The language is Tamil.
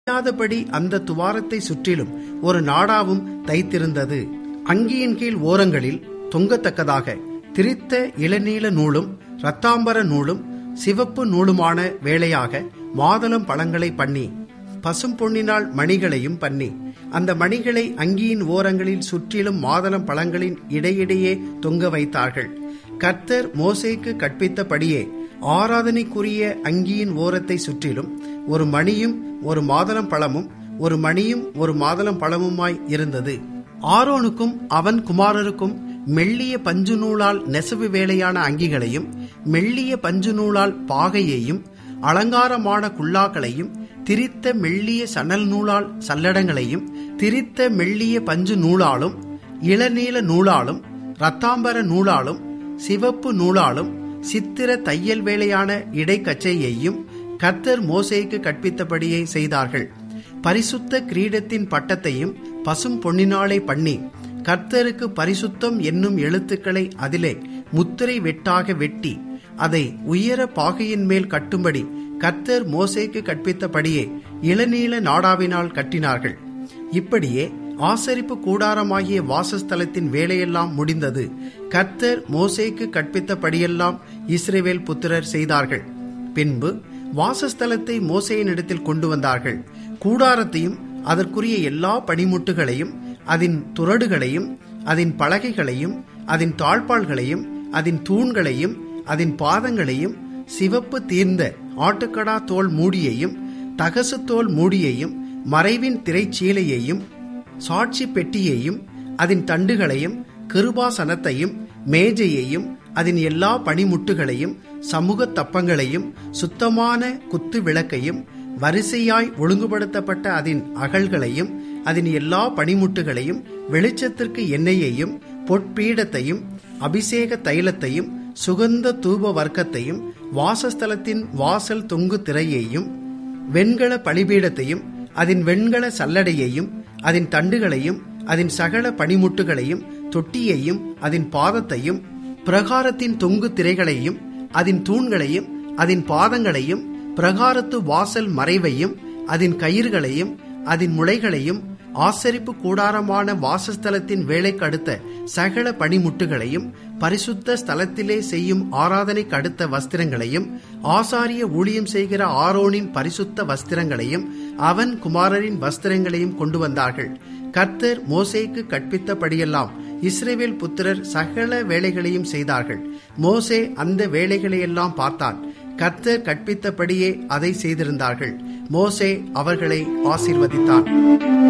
இல்லாதபடி அந்த துவாரத்தை சுற்றிலும் ஒரு நாடாவும் தைத்திருந்தது அங்கியின் கீழ் ஓரங்களில் தொங்கத்தக்கதாக திரித்த இளநீல நூலும் இரத்தாம்பர நூலும் சிவப்பு நூலுமான வேலையாக மாதுளம் பழங்களை பண்ணி பசும் பொன்னினால் மணிகளையும் பண்ணி அந்த மணிகளை அங்கியின் ஓரங்களில் சுற்றிலும் மாதுளம் பழங்களின் இடையிடையே தொங்க வைத்தார்கள் கர்த்தர் மோசேக்கு கற்பித்தபடியே ஆராதனைக்குரிய அங்கியின் ஓரத்தை சுற்றிலும் ஒரு மணியும் ஒரு மாதுளம் பழமும் ஒரு மணியும் ஒரு மாதுளம் பழமுமாய் இருந்தது ஆரோனுக்கும் அவன் குமாரருக்கும் மெல்லிய பஞ்சு நூலால் நெசவு வேலையான அங்கிகளையும் மெல்லிய பஞ்சு நூலால் பாகையையும் அலங்காரமான குல்லாக்களையும் திரித்த மெல்லிய சணல் நூலால் சல்லடங்களையும் திரித்த மெல்லிய பஞ்சு நூலாலும் இளநீல நூலாலும் இரத்தாம்பர நூலாலும் சிவப்பு நூலாலும் சித்திர தையல் வேலையான இடைக்கச்சையையும் கர்த்தர் மோசேக்கு கற்பித்தபடியே செய்தார்கள் பரிசுத்த கிரீடத்தின் பட்டத்தையும் பசும் பொன்னினாலே பண்ணி கர்த்தருக்கு பரிசுத்தம் என்னும் எழுத்துக்களை அதிலே முத்திரை வெட்டாக வெட்டி அதை உயர பாகையின் மேல் கட்டும்படி கர்த்தர் மோசேக்கு கற்பித்தபடியே இளநீல நாடாவினால் கட்டினார்கள் இப்படியே ஆசரிப்பு கூடாரமாகிய வாசஸ்தலத்தின் வேலையெல்லாம் முடிந்தது கர்த்தர் மோசேக்கு கற்பித்தபடியெல்லாம் இஸ்ரேவேல் புத்திரர் செய்தார்கள் பின்பு வாசஸ்தலத்தை மோசையினிடத்தில் கொண்டு வந்தார்கள் கூடாரத்தையும் அதற்குரிய எல்லா பணிமுட்டுகளையும் அதன் துரடுகளையும் அதன் பலகைகளையும் அதன் தாழ்பாள்களையும் அதன் தூண்களையும் அதன் பாதங்களையும் சிவப்பு தீர்ந்த ஆட்டுக்கடா தோல் மூடியையும் தகசு தோல் மூடியையும் மறைவின் திரைச்சீலையையும் சாட்சி பெட்டியையும் அதன் தண்டுகளையும் கிருபாசனத்தையும் மேஜையையும் அதன் எல்லா பணிமுட்டுகளையும் சமூக தப்பங்களையும் சுத்தமான குத்து விளக்கையும் வரிசையாய் ஒழுங்குபடுத்தப்பட்ட அதன் அகல்களையும் அதன் எல்லா பணிமுட்டுகளையும் வெளிச்சத்திற்கு எண்ணெயையும் பொற்பீடத்தையும் அபிஷேக தைலத்தையும் சுகந்த தூப வர்க்கத்தையும் வாசஸ்தலத்தின் வாசல் தொங்கு திரையையும் வெண்கல பலிபீடத்தையும் அதன் வெண்கல சல்லடையையும் அதன் தண்டுகளையும் அதன் சகல பனிமுட்டுகளையும் தொட்டியையும் அதன் பாதத்தையும் பிரகாரத்தின் தொங்கு திரைகளையும் அதன் தூண்களையும் அதன் பாதங்களையும் பிரகாரத்து வாசல் மறைவையும் அதன் கயிறுகளையும் அதன் முளைகளையும் ஆசரிப்பு கூடாரமான வாசஸ்தலத்தின் வேலைக்கு அடுத்த சகல பணிமுட்டுகளையும் பரிசுத்த ஸ்தலத்திலே செய்யும் ஆராதனைக்கு அடுத்த வஸ்திரங்களையும் ஆசாரிய ஊழியம் செய்கிற ஆரோனின் பரிசுத்த வஸ்திரங்களையும் அவன் குமாரரின் வஸ்திரங்களையும் கொண்டு வந்தார்கள் கர்த்தர் மோசேக்கு கற்பித்தபடியெல்லாம் இஸ்ரேவேல் புத்திரர் சகல வேலைகளையும் செய்தார்கள் மோசே அந்த வேலைகளையெல்லாம் பார்த்தான் கர்த்தர் கற்பித்தபடியே அதை செய்திருந்தார்கள் மோசே அவர்களை ஆசீர்வதித்தான்